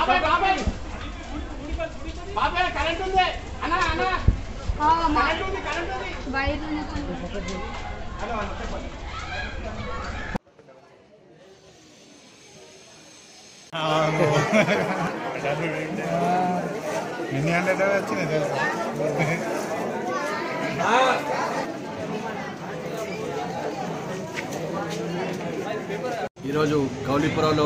బాబాయ్ బాబాయ్ కరెంట్ ఉంది అన్నా అన్నా కరెంట్ ఉంది కరెంట్ ఉంది వైర్ ఎన్ని హండ్రెడ్ వచ్చినాయి ఈరోజు గౌలీపురంలో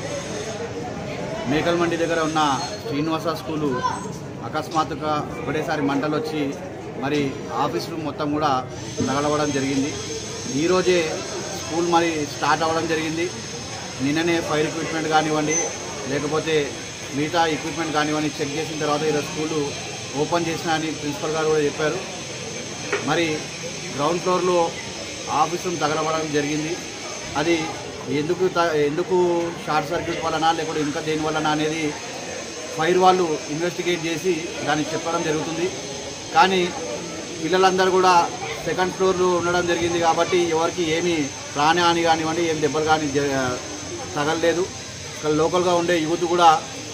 మేకల్ మండి దగ్గర ఉన్న శ్రీనివాస స్కూలు అకస్మాత్తుగా ఒకటేసారి మంటలు వచ్చి మరి ఆఫీసులు మొత్తం కూడా తగలవడం జరిగింది ఈరోజే స్కూల్ మరి స్టార్ట్ అవ్వడం జరిగింది నిన్ననే ఫైర్ ఎక్విప్మెంట్ కానివ్వండి లేకపోతే మిగతా ఎక్విప్మెంట్ కానివ్వండి చెక్ చేసిన తర్వాత ఈరోజు స్కూలు ఓపెన్ చేసిన అని ప్రిన్సిపల్ గారు కూడా చెప్పారు మరి గ్రౌండ్ ఫ్లోర్లో ఆఫీసును తగలబడడం జరిగింది అది ఎందుకు త- ఎందుకు షార్ట్ సర్క్యూట్ వలన లేకపోతే ఇంకా దేని వలన అనేది ఫైర్ వాళ్ళు ఇన్వెస్టిగేట్ చేసి దాన్ని చెప్పడం జరుగుతుంది కానీ పిల్లలందరూ కూడా సెకండ్ ఫ్లోర్లో ఉండడం జరిగింది కాబట్టి ఎవరికి ఏమీ ప్రాణహాని కానివ్వండి ఏం దెబ్బలు కానీ జ- తగలలేదు ఇక్కడ లోకల్గా ఉండే యూత్ కూడా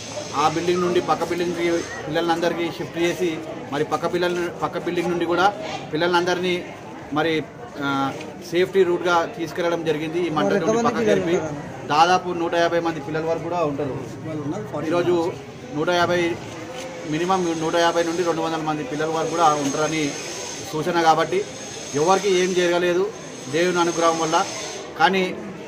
ఆ బిల్డింగ్ నుండి పక్క బిల్డింగ్కి పిల్లలందరికీ షిఫ్ట్ చేసి మరి పక్క పిల్లల పక్క బిల్డింగ్ నుండి కూడా పిల్లలందరినీ మరి ఆ, సేఫ్టీ రూట్గా తీసుకెళ్లడం జరిగింది ఈ మంట నుండి పక్క జరిపి దాదాపు నూట యాభై మంది పిల్లల వరకు కూడా ఉంటారు ఈరోజు నూట యాభై మినిమం నూట యాభై నుండి రెండు వందల మంది పిల్లల వరకు కూడా ఉంటారని సూచన కాబట్టి ఎవరికి ఏం జరగలేదు దేవుని అనుగ్రహం వల్ల కానీ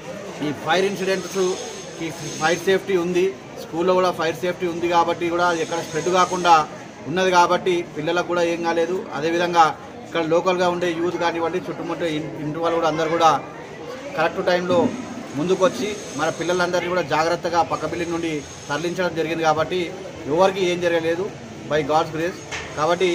ఈ ఫైర్ ఇన్సిడెంట్స్ ఈ ఫైర్ సేఫ్టీ ఉంది స్కూల్లో కూడా ఫైర్ సేఫ్టీ ఉంది కాబట్టి కూడా ఎక్కడ స్ప్రెడ్ కాకుండా ఉన్నది కాబట్టి పిల్లలకు కూడా ఏం కాలేదు అదేవిధంగా ఇక్కడ లోకల్గా ఉండే యూత్ కానివ్వండి చుట్టుముట్టు ఇన్- ఇంటి వాళ్ళు కూడా అందరు కూడా కరెక్ట్ టైంలో ముందుకు వచ్చి మన పిల్లలందరినీ కూడా జాగ్రత్తగా పక్క బిల్డింగ్ నుండి తరలించడం జరిగింది కాబట్టి ఎవరికి ఏం జరగలేదు బై గాడ్స్ గ్రేస్ కాబట్టి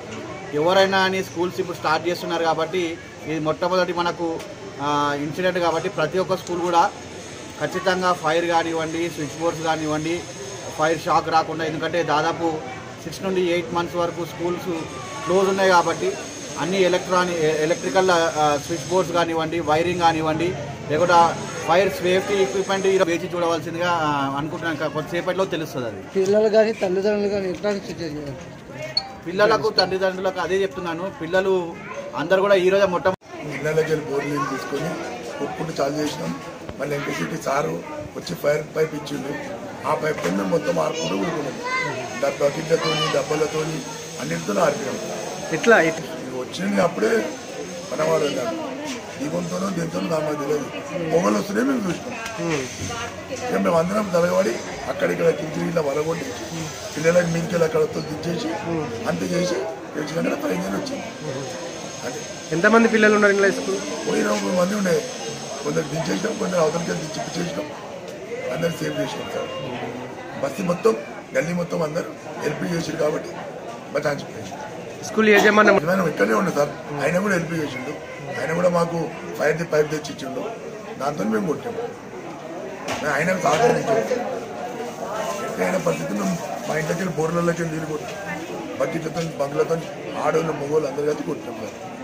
ఎవరైనా అని స్కూల్స్ ఇప్పుడు స్టార్ట్ చేస్తున్నారు కాబట్టి ఇది మొట్టమొదటి మనకు ఇన్సిడెంట్ కాబట్టి ప్రతి ఒక్క స్కూల్ కూడా ఖచ్చితంగా ఫైర్ కానివ్వండి స్విచ్ బోర్డ్స్ కానివ్వండి ఫైర్ షాక్ రాకుండా ఎందుకంటే దాదాపు సిక్స్ నుండి ఎయిట్ మంత్స్ వరకు స్కూల్స్ క్లోజ్ ఉన్నాయి కాబట్టి అన్ని ఎలక్ట్రానిక్ ఎలక్ట్రికల్ స్విచ్ బోర్డ్స్ కానివ్వండి వైరింగ్ కానివ్వండి లేకుండా ఫైర్ సేఫ్టీ ఎక్విప్మెంట్ వేచి చూడవలసిందిగా ఆ, అనుకుంటున్నాను ఇంకా కొద్దిసేపట్లో తెలుస్తుంది అది పిల్లలు కానీ తల్లిదండ్రులు కానీ ఎట్లాంటి సిచ్యువేషన్ పిల్లలకు తల్లిదండ్రులకు అదే చెప్తున్నాను పిల్లలు అందరు కూడా ఈ రోజు మొట్ట ఇళ్ళకి వెళ్ళి బోర్ నీళ్ళు తీసుకొని కొట్టుకుంటూ చాలు చేసినాం మళ్ళీ ఎలక్ట్రిసిటీ సారు వచ్చి ఫైర్ పైప్ ఇచ్చిండు ఆ పైప్ కింద మొత్తం ఆడుకుంటూ ఊరుకున్నాం బకెట్లతో డబ్బలతో అన్నిటితో ఆడిపోయాం ఎట్లా వచ్చింది అప్పుడే పనవాడు వెళ్ళాడు దీపంతోనో దీంతోనో నాకు మాకు తెలియదు పొగలు వస్తున్నాయి మేము చూసినాం ఇక మేము అందరం తలగబడి అక్కడిక్కడ కించి ఇలా వలగొట్టి పిల్లలకి మీదకి అక్కడ దించేసి అంతే చేసి వచ్చినాక పది నెలలు వచ్చింది అంటే ఎంతమంది పిల్లలు ఉన్నారు ఇంగ్లీష్ స్కూల్ పోయిన ముప్పై మంది ఉండే కొందరు దించేసినాం కొందరు అవతలకి దించి చేసినాం అందరు సేవ్ చేసినాం సార్ బస్సు మొత్తం గల్లీ మొత్తం అందరు హెల్ప్ చేసారు కాబట్టి బచాయించిపోయింది స్కూల్ యజమాని మనం ఇక్కడనే ఉండే సార్ ఆయన కూడా హెల్ప్ చేసిండు ఆయన కూడా మాకు ఫైర్ ది పైప్ తెచ్చి ఇచ్చిండు దాంతో మేము కొట్టాము మేము ఆయన సహకరించాము ఎట్లయిన పరిస్థితుల్లో మా ఇంట్లోకి వెళ్ళి బోర్లలోకి వెళ్ళి నీళ్ళు కొట్టాం బకెట్లతో బంగ్లతో ఆడవాళ్ళు మగవాళ్ళు అందరు కలిసి కొట్టాం సార్